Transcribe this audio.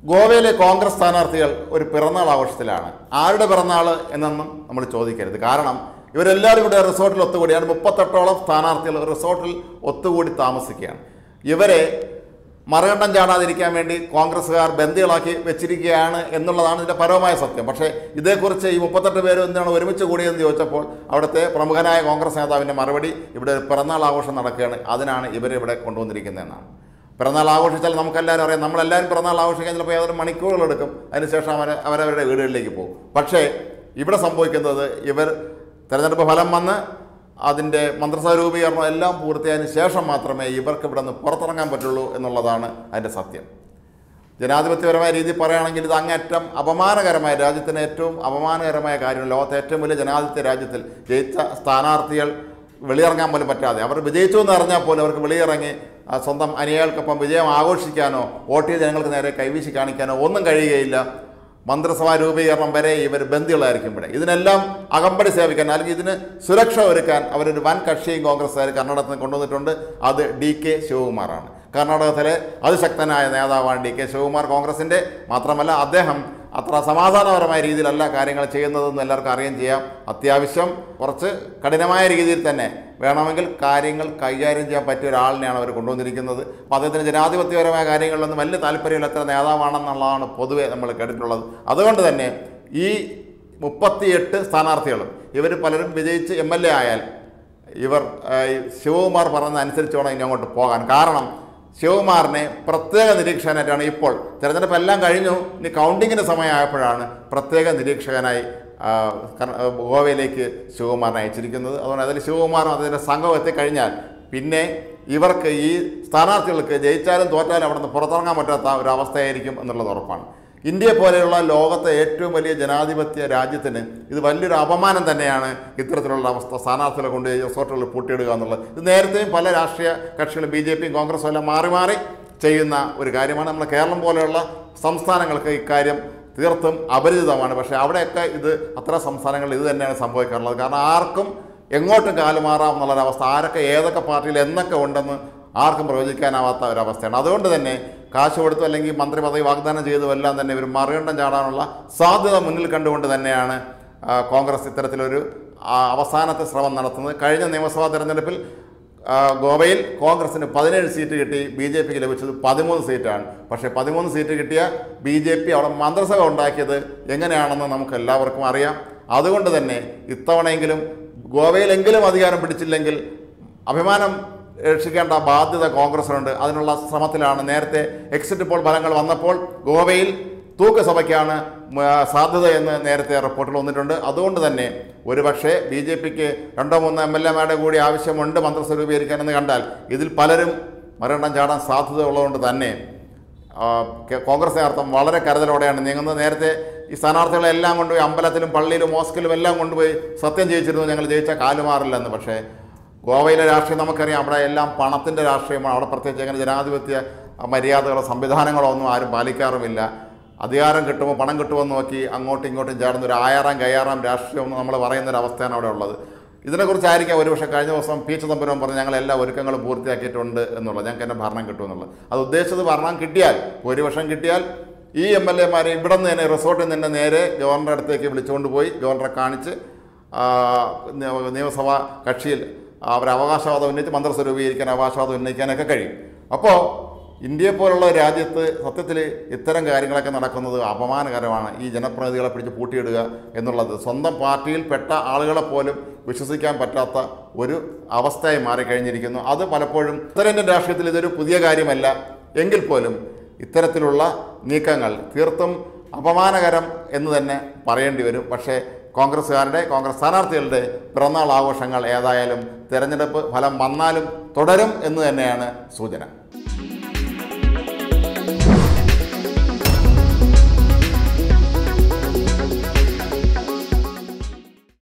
ഗോവയിലെ കോൺഗ്രസ് സ്ഥാനാർത്ഥികൾ ഒരു പിറന്നാൾ ആഘോഷത്തിലാണ് ആരുടെ പിറന്നാൾ എന്നൊന്നും നമ്മൾ ചോദിക്കരുത് കാരണം ഇവരെല്ലാവരും കൂടെ റിസോർട്ടിൽ ഒത്തുകൂടിയാണ് മുപ്പത്തെട്ടോളം സ്ഥാനാർത്ഥികൾ റിസോർട്ടിൽ ഒത്തുകൂടി താമസിക്കുകയാണ് ഇവരെ മറുകണ്ഠം ചാടാതിരിക്കാൻ വേണ്ടി കോൺഗ്രസ്സുകാർ ബന്ദികളാക്കി വെച്ചിരിക്കുകയാണ് എന്നുള്ളതാണ് ഇതിൻ്റെ പരമമായ സത്യം പക്ഷേ ഇതേക്കുറിച്ച് ഈ മുപ്പത്തെട്ട് പേരും എന്താണ് ഒരുമിച്ച് കൂടിയെന്ന് ചോദിച്ചപ്പോൾ അവിടുത്തെ പ്രമുഖനായ കോൺഗ്രസ് നേതാവിൻ്റെ മറുപടി ഇവിടെ ഒരു പിറന്നാൾ ആഘോഷം നടക്കുകയാണ് അതിനാണ് ഇവരെ ഇവിടെ കൊണ്ടുവന്നിരിക്കുന്നതെന്നാണ് പിറന്നാൾ ആഘോഷിച്ചാൽ നമുക്കെല്ലാവരും അറിയാം നമ്മളെല്ലാവരും പിറന്നാൾ ആഘോഷിക്കാൻ ചിലപ്പോൾ ഏതാനും മണിക്കൂറുകളെടുക്കും അതിനുശേഷം അവർ അവരവരുടെ വീടുകളിലേക്ക് പോകും പക്ഷേ ഇവിടെ സംഭവിക്കുന്നത് ഇവർ തെരഞ്ഞെടുപ്പ് ഫലം വന്ന് അതിൻ്റെ മന്ത്രിസഭ രൂപീകരണം എല്ലാം പൂർത്തിയായതിനു ശേഷം മാത്രമേ ഇവർക്ക് ഇവിടെ നിന്ന് പുറത്തിറങ്ങാൻ പറ്റുള്ളൂ എന്നുള്ളതാണ് അതിൻ്റെ സത്യം ജനാധിപത്യപരമായ രീതിയിൽ പറയുകയാണെങ്കിൽ ഇത് അങ്ങേറ്റം അപമാനകരമായ രാജ്യത്തിന് ഏറ്റവും അപമാനകരമായ കാര്യം ലോകത്തെ ഏറ്റവും വലിയ ജനാധിപത്യ രാജ്യത്തിൽ ജയിച്ച സ്ഥാനാർത്ഥികൾ വെളിയിറങ്ങാൻ പോലും പറ്റാതെ അവർ വിജയിച്ചു എന്ന് അറിഞ്ഞാൽ പോലും അവർക്ക് വെളിയിറങ്ങി ആ, സ്വന്തം അനുയായികൾക്കൊപ്പം വിജയം ആഘോഷിക്കാനോ വോട്ട് ചെയ്ത് ജനങ്ങൾക്ക് നേരെ കൈവീശി കാണിക്കാനോ ഒന്നും കഴിയുകയില്ല മന്ത്രിസഭാ രൂപീകരണം വരെ ഇവർ ബന്ദികളായിരിക്കും ഇവിടെ ഇതിനെല്ലാം അകമ്പടി സേവിക്കാൻ അല്ലെങ്കിൽ ഇതിന് സുരക്ഷ ഒരുക്കാൻ അവരൊരു വൻ കക്ഷിയും കോൺഗ്രസ്സുകാർ കർണാടകത്തിൽ നിന്ന് കൊണ്ടുവന്നിട്ടുണ്ട് അത് ഡി കെ ശിവകുമാറാണ് കർണാടകത്തിലെ അതിശക്തനായ നേതാവാണ് ഡി കെ ശിവകുമാർ കോൺഗ്രസിൻ്റെ മാത്രമല്ല അദ്ദേഹം അത്ര സമാധാനപരമായ രീതിയിലല്ല കാര്യങ്ങൾ ചെയ്യുന്നതെന്ന് എല്ലാവർക്കും അറിയുകയും ചെയ്യാം അത്യാവശ്യം കുറച്ച് കഠിനമായ രീതിയിൽ തന്നെ വേണമെങ്കിൽ കാര്യങ്ങൾ കൈകാര്യം ചെയ്യാൻ പറ്റിയ ഒരാളിനെയാണ് അവർ കൊണ്ടുവന്നിരിക്കുന്നത് അപ്പോൾ അദ്ദേഹത്തിന് ജനാധിപത്യപരമായ കാര്യങ്ങളിലൊന്നും വലിയ താല്പര്യമില്ലാത്ത നേതാവാണെന്നുള്ളതാണ് പൊതുവെ നമ്മൾ കേട്ടിട്ടുള്ളത് അതുകൊണ്ട് തന്നെ ഈ മുപ്പത്തിയെട്ട് സ്ഥാനാർത്ഥികളും ഇവർ പലരും വിജയിച്ച് എം എൽ എ ആയാൽ ഇവർ ആ, ഈ ശിവകുമാർ പറഞ്ഞ അനുസരിച്ച് വേണം ഇനി അങ്ങോട്ട് പോകാൻ കാരണം ശിവകുമാറിനെ പ്രത്യേക നിരീക്ഷകനായിട്ടാണ് ഇപ്പോൾ തിരഞ്ഞെടുപ്പ് എല്ലാം കഴിഞ്ഞു ഇനി കൗണ്ടിങ്ങിൻ്റെ സമയമായപ്പോഴാണ് പ്രത്യേക നിരീക്ഷകനായി ആ, കർ- ആ, ഗോവയിലേക്ക് ശിവകുമാറിനെ അയച്ചിരിക്കുന്നത് അതുകൊണ്ട് അതിൽ ശിവകുമാറും അതിൻ്റെ സംഘം എത്തിക്കഴിഞ്ഞാൽ പിന്നെ ഇവർക്ക് ഈ സ്ഥാനാർത്ഥികൾക്ക് ജയിച്ചാലും തോറ്റാലും അവിടെ നിന്ന് പുറത്തിറങ്ങാൻ പറ്റാത്ത ഒരു അവസ്ഥയായിരിക്കും എന്നുള്ളത് ഉറപ്പാണ് ഇന്ത്യയെ പോലെയുള്ള ലോകത്തെ ഏറ്റവും വലിയ ജനാധിപത്യ രാജ്യത്തിന് ഇത് വലിയൊരു അപമാനം തന്നെയാണ് ഇത്തരത്തിലുള്ള അവസ്ഥ സ്ഥാനാർത്ഥികളെ കൊണ്ട് റിസോർട്ടുകളിൽ പൂട്ടിയിടുക എന്നുള്ളത് ഇത് നേരത്തെയും പല രാഷ്ട്രീയ കക്ഷികളും ബി ജെ പിയും കോൺഗ്രസും എല്ലാം മാറി മാറി ചെയ്യുന്ന ഒരു കാര്യമാണ് നമ്മുടെ കേരളം പോലെയുള്ള സംസ്ഥാനങ്ങൾക്ക് ഇക്കാര്യം തീർത്തും അപരിചിതമാണ് പക്ഷേ അവിടെയൊക്കെ ഇത് അത്ര സംസ്ഥാനങ്ങളിൽ ഇത് തന്നെയാണ് സംഭവിക്കാറുള്ളത് കാരണം ആർക്കും എങ്ങോട്ടും കാലുമാറാം എന്നുള്ളൊരവസ്ഥ ആരൊക്കെ ഏതൊക്കെ പാർട്ടിയിൽ എന്നൊക്കെ ഉണ്ടെന്ന് ആർക്കും പ്രവചിക്കാനാവാത്ത ഒരവസ്ഥയാണ് അതുകൊണ്ട് തന്നെ കാശ് കൊടുത്തു അല്ലെങ്കിൽ മന്ത്രി പദവി വാഗ്ദാനം ചെയ്തും എല്ലാം തന്നെ ഇവർ മറികണ്ഠം ചാടാനുള്ള സാധ്യത മുന്നിൽ കണ്ടുകൊണ്ട് തന്നെയാണ് ആ, കോൺഗ്രസ് ഇത്തരത്തിലൊരു ആ, അവസാനത്തെ ശ്രമം നടത്തുന്നത് കഴിഞ്ഞ നിയമസഭാ തെരഞ്ഞെടുപ്പിൽ ആ, ഗോവയിൽ കോൺഗ്രസിന് പതിനേഴ് സീറ്റ് കിട്ടി ബി ജെ പിക്ക് ലഭിച്ചത് പതിമൂന്ന് സീറ്റാണ് പക്ഷേ പതിമൂന്ന് സീറ്റ് കിട്ടിയ ബി ജെ പി അവിടെ മന്ത്രിസഭ ഉണ്ടാക്കിയത് എങ്ങനെയാണെന്ന് നമുക്ക് എല്ലാവർക്കും അറിയാം അതുകൊണ്ട് തന്നെ ഇത്തവണയെങ്കിലും ഗോവയിലെങ്കിലും അധികാരം പിടിച്ചില്ലെങ്കിൽ അഭിമാനം രക്ഷിക്കേണ്ട ബാധ്യത കോൺഗ്രസിനുണ്ട് അതിനുള്ള ശ്രമത്തിലാണ് നേരത്തെ എക്സിറ്റ് പോൾ ഫലങ്ങൾ വന്നപ്പോൾ ഗോവയിൽ തൂക്കസഭയ്ക്കാണ് മ- സാധ്യതയെന്ന് നേരത്തെ റിപ്പോർട്ടിൽ വന്നിട്ടുണ്ട് അതുകൊണ്ട് തന്നെ ഒരുപക്ഷെ ബി ജെ പിക്ക് രണ്ടോ മൂന്നോ എം എൽ എമാരുടെ കൂടി ആവശ്യമുണ്ട് മന്ത്രിസഭ രൂപീകരിക്കാനെന്ന് കണ്ടാൽ ഇതിൽ പലരും മരണം ചാടാൻ സാധ്യത ഉള്ളതുകൊണ്ട് തന്നെ ആ, കെ- കോൺഗ്രസ് നേതൃത്വം വളരെ കരുതലോടെയാണ് നീങ്ങുന്നത് നേരത്തെ ഈ സ്ഥാനാർത്ഥികളെല്ലാം കൊണ്ടുപോയി അമ്പലത്തിലും പള്ളിയിലും മോസ്കിലും എല്ലാം കൊണ്ടുപോയി സത്യം ജയിച്ചിരുന്നു ഞങ്ങൾ ജയിച്ച കാലുമാറില്ലെന്ന് പക്ഷേ ഗോവയിലെ രാഷ്ട്രീയം നമുക്കറിയാം അവിടെ എല്ലാം പണത്തിൻ്റെ രാഷ്ട്രീയമാണ് അവിടെ പ്രത്യേകിച്ച് അങ്ങനെ ജനാധിപത്യ മര്യാദകളോ സംവിധാനങ്ങളോ ഒന്നും ആരും പാലിക്കാറുമില്ല അധികാരം കിട്ടുമോ പണം കിട്ടുമോ എന്ന് നോക്കി അങ്ങോട്ടും ഇങ്ങോട്ടും ചേർന്ന് ഒരു ആയാറാം കയ്യാറാം രാഷ്ട്രീയം എന്ന് നമ്മൾ പറയുന്ന ഒരു അവസ്ഥയാണ് അവിടെ ഉള്ളത് ഇതിനെക്കുറിച്ചായിരിക്കാം ഒരുപക്ഷെ കഴിഞ്ഞ ദിവസം പി ചിദംബരം പറഞ്ഞ് ഞങ്ങൾ എല്ലാ ഒരുക്കങ്ങളും പൂർത്തിയാക്കിയിട്ടുണ്ട് എന്നുള്ളത് ഞങ്ങൾക്ക് എൻ്റെ ഭരണം കിട്ടുമെന്നുള്ളത് അത് ഉദ്ദേശിച്ചത് ഭരണം കിട്ടിയാൽ ഭൂരിപക്ഷം കിട്ടിയാൽ ഈ എം എൽ എമാരെ ഇവിടെ നിന്ന് തന്നെ റിസോർട്ടിൽ നിന്ന് നേരെ ഗവർണറുടെ അടുത്തേക്ക് വിളിച്ചുകൊണ്ട് പോയി ഗവർണറെ കാണിച്ച് ആ, നിയ- നിയമസഭാ കക്ഷിയിൽ അവർ അവകാശവാദം ഉന്നയിച്ച് മന്ത്രിസഭ രൂപീകരിക്കാൻ അവകാശവാദം ഉന്നയിക്കാനൊക്കെ കഴിയും അപ്പോൾ ഇന്ത്യയെ പോലുള്ള രാജ്യത്ത് സത്യത്തിൽ ഇത്തരം കാര്യങ്ങളൊക്കെ നടക്കുന്നത് അപമാനകരമാണ് ഈ ജനപ്രതിനിധികളെ പിടിച്ച് പൂട്ടിയിടുക എന്നുള്ളത് സ്വന്തം പാർട്ടിയിൽ പെട്ട ആളുകളെ പോലും വിശ്വസിക്കാൻ പറ്റാത്ത ഒരു അവസ്ഥയായി മാറിക്കഴിഞ്ഞിരിക്കുന്നു അത് പലപ്പോഴും ഉത്തരേന്ത്യൻ രാഷ്ട്രീയത്തിൽ ഇതൊരു പുതിയ കാര്യമല്ല എങ്കിൽ പോലും ഇത്തരത്തിലുള്ള നീക്കങ്ങൾ തീർത്തും അപമാനകരം എന്ന് തന്നെ പറയേണ്ടി വരും പക്ഷേ കോൺഗ്രസ്സുകാരുടെ കോൺഗ്രസ് സ്ഥാനാർത്ഥികളുടെ പിറന്നാൾ ആഘോഷങ്ങൾ ഏതായാലും തെരഞ്ഞെടുപ്പ് ഫലം വന്നാലും തുടരും എന്ന് തന്നെയാണ് സൂചന